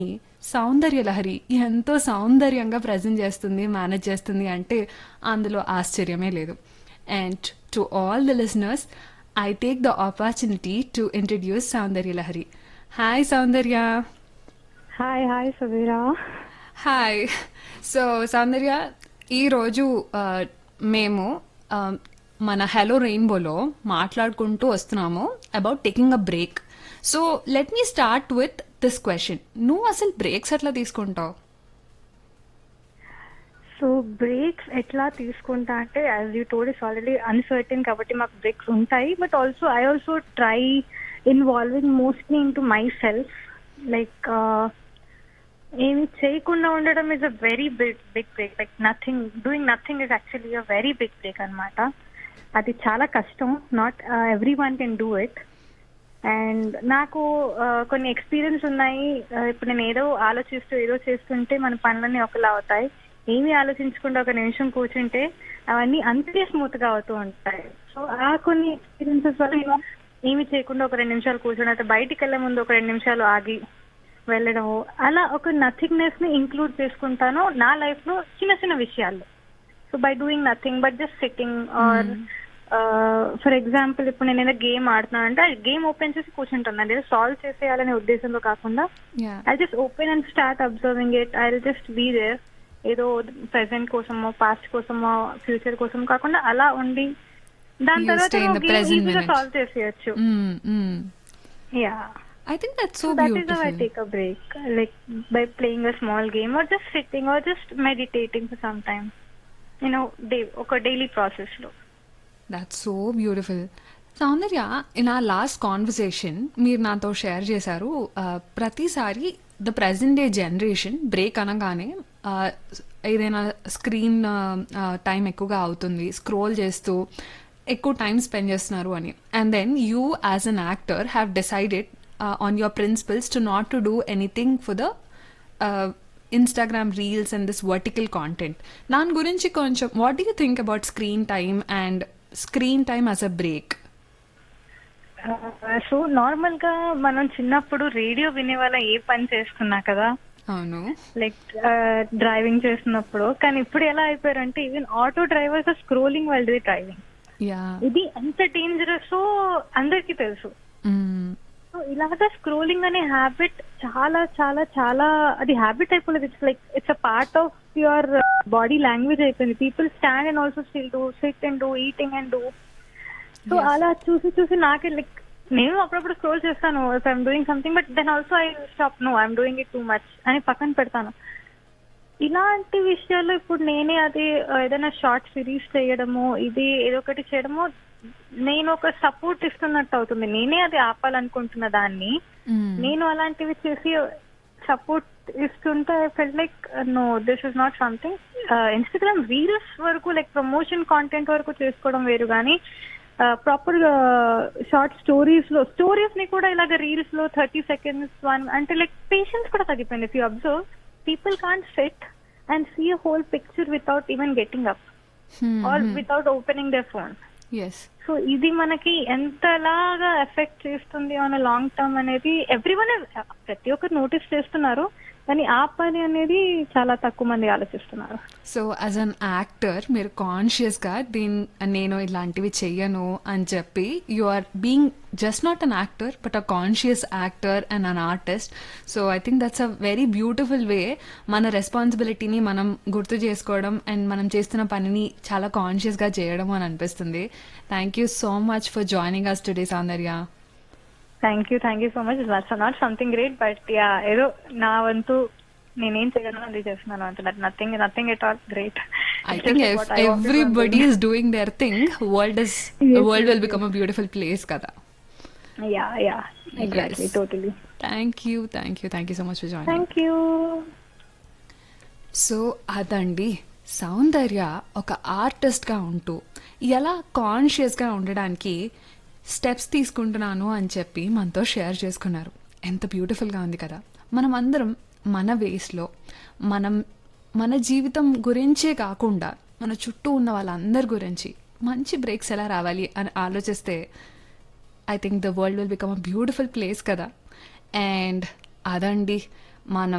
సౌందర్య లహరి ఎంతో సౌందర్యంగా ప్రజెంట్ చేస్తుంది మేనేజ్ చేస్తుంది అంటే అందులో ఆశ్చర్యమే లేదు and to all the listeners I take the opportunity to introduce Soundarya Lahari hi Soundarya hi hi Suveera hi so Soundarya ఈరోజు ఆ, మేము ఆ, మన హలో రెయిన్బోలో మాట్లాడుకుంటూ వస్తున్నాము about taking a break so let me start with this question నువ్వు అసలు బ్రేక్స్ ఎట్లా తీసుకుంటావు సో బ్రేక్స్ ఎట్లా తీసుకుంటా అంటే యాజ్ యూ టోడ్ ఇస్ ఆల్రెడీ అన్సర్టన్ కాబట్టి మాకు బ్రేక్స్ ఉంటాయి but also I also try involving mostly in to my self like ఏమి చేయకుండా ఉండడం is a very big big break like nothing doing nothing is actually a very big break అన్నమాట అది చాలా కష్టం not every one can do it and నాకు ఆ, కొన్ని ఎక్స్పీరియన్స్ ఉన్నాయి ఆ, ఇప్పుడు నేను ఏదో ఆలోచిస్తూ ఏదో చేస్తుంటే మన పనులన్నీ ఒకలా అవుతాయి ఏమీ ఆలోచించకుండా ఒక నిమిషం కూర్చుంటే అవన్నీ అంతే స్మూత్ గా అవుతూ ఉంటాయి సో ఆ కొన్ని ఎక్స్పీరియన్సెస్ వల్ల నేను ఏమీ చేయకుండా ఒక రెండు నిమిషాలు కూర్చొని అయితే బయటికి వెళ్ళే ముందు ఒక రెండు నిమిషాలు ఆగి వెళ్ళడము అలా ఒక నథింగ్నెస్ ని ఇంక్లూడ్ చేసుకుంటాను నా లైఫ్ లో చిన్న చిన్న విషయాల్లో so by doing nothing but just sitting or for example ఇప్పుడు నేను ఏదైనా గేమ్ ఆడుతున్నాను అంటే గేమ్ ఓపెన్ చేసి కూర్చుంటాను అంటే సాల్వ్ చేసేయాలనే ఉద్దేశంలో కాకుండా I just open and start observing it I just be there ఏదో ప్రెసెంట్ కోసమో పాస్ట్ కోసమో ఫ్యూచర్ కోసం కాకుండా అలా ఉండి దాని You stay in the present తర్వాత minute. సాల్వ్ చేసేయచ్చు yeah I think that so that is how I beautiful take a break, like by playing a small game or just sitting or just meditating for some time. You know, day, ఒక daily process లో that's so beautiful Soundarya in uh last conversation మీరు నాతో share చేశారు ఆ, ప్రతిసారి the present day generation break అనగానే ఆ, ఏదైనా స్క్రీన్ టైం ఎక్కువగా అవుతుంది స్క్రోల్ చేస్తూ ఎక్కువ టైం స్పెండ్ చేస్తున్నారు అని and then you as an actor have decided on your principles to not to do anything for the Instagram reels and this vertical content దాని గురించి కొంచెం what do you think about screen time and screen time as a break so normal గా మనం చిన్నప్పుడు radio వినే వాళ్ళ ఏ పని చేస్తున్నా కదా అవును లైక్ డ్రైవింగ్ చేస్తున్నప్పుడు కానీ ఇప్పుడు ఎలా అయిపోయారంటే ఈవెన్ ఆటో డ్రైవర్స్ స్క్రోలింగ్ వాళ్ళు డ్రైవింగ్ యా ఇది ఎంత డేంజరస్ అందరికీ తెలుసు సో ఇలాగా స్క్రోలింగ్ అనే హ్యాబిట్ చాలా చాలా చాలా అది హ్యాబిట్ అయిపోలేదు it's like it's a part of your body language అయిపోయింది people stand and also still do sit and do eating and do so Yes. అలా చూసి చూసి నాకే లైక్ నేను అప్పుడప్పుడు స్క్రోల్ చేస్తాను I'm doing something but then also I stop no I'm doing it too much అని పక్కన పెడతాను ఇలాంటి విషయాల్లో ఇప్పుడు నేనే అది ఆ, ఏదైనా షార్ట్ సిరీస్ చేయడము ఇది ఏదో ఒకటి చేయడము నేను ఒక సపోర్ట్ ఇస్తున్నట్టు అవుతుంది నేనే అది ఆపాలనుకుంటున్న దాన్ని నేను అలాంటివి చేసి సపోర్ట్ ఇస్తుంటే I fell like no this is not something Instagram reels వరకు లైక్ ప్రమోషన్ కాంటెంట్ వరకు చేసుకోవడం వేరు కానీ ప్రాపర్ షార్ట్ స్టోరీస్ లో స్టోరీస్ ని కూడా ఇలాగ రీల్స్ లో థర్టీ సెకండ్స్ వన్ అంటే లైక్ పేషెన్స్ కూడా తగ్గిపోయింది if you observe people can't set and see a whole picture without even getting up or without opening the phone yes so ఇది మనకి ఎంతలాగా ఎఫెక్ట్ చేస్తుంది ఆన్ లాంగ్ టర్మ్ అనేది every one ప్రతి ఒక్కరు నోటీస్ చేస్తున్నారు కానీ ఆ పని అనేది చాలా తక్కువ మంది ఆలోచిస్తున్నారు సో యాజ్ అన్ యాక్టర్ మీరు కాన్షియస్గా దీని నేను ఇలాంటివి చెయ్యను అని చెప్పి you are being just not an actor but a conscious actor and an artist so I think that's a very beautiful way మన రెస్పాన్సిబిలిటీని మనం గుర్తు చేసుకోవడం అండ్ మనం చేస్తున్న పనిని చాలా కాన్షియస్గా చేయడం అని అనిపిస్తుంది thank you so much for joining us today Soundarya thank you thank you so much that's not something great but yeah ఏదో నా వంతు నేనేం చేయగలను అది చేస్తున్నాను అంటే that nothing nothing at all great I think if everybody is doing their thing, world is Yes, world yes, will become a beautiful place, kada. Yeah yeah exactly Yes. Totally Thank you, thank you, thank you so much for joining. Thank you so అదండి సౌందర్య ఒక ఆర్టిస్ట్గా ఉంటూ ఎలా కాన్షియస్గా ఉండడానికి steps తీసుకుంటున్నాను అని చెప్పి మనతో షేర్ చేసుకున్నారు ఎంత బ్యూటిఫుల్గా ఉంది కదా మనం అందరం మన వేస్లో మనం మన జీవితం గురించే కాకుండా మన చుట్టూ ఉన్న వాళ్ళందరి గురించి మంచి బ్రేక్స్ ఎలా రావాలి అని ఆలోచిస్తే I think the world will become a beautiful place కదా అండ్ అదండి మనం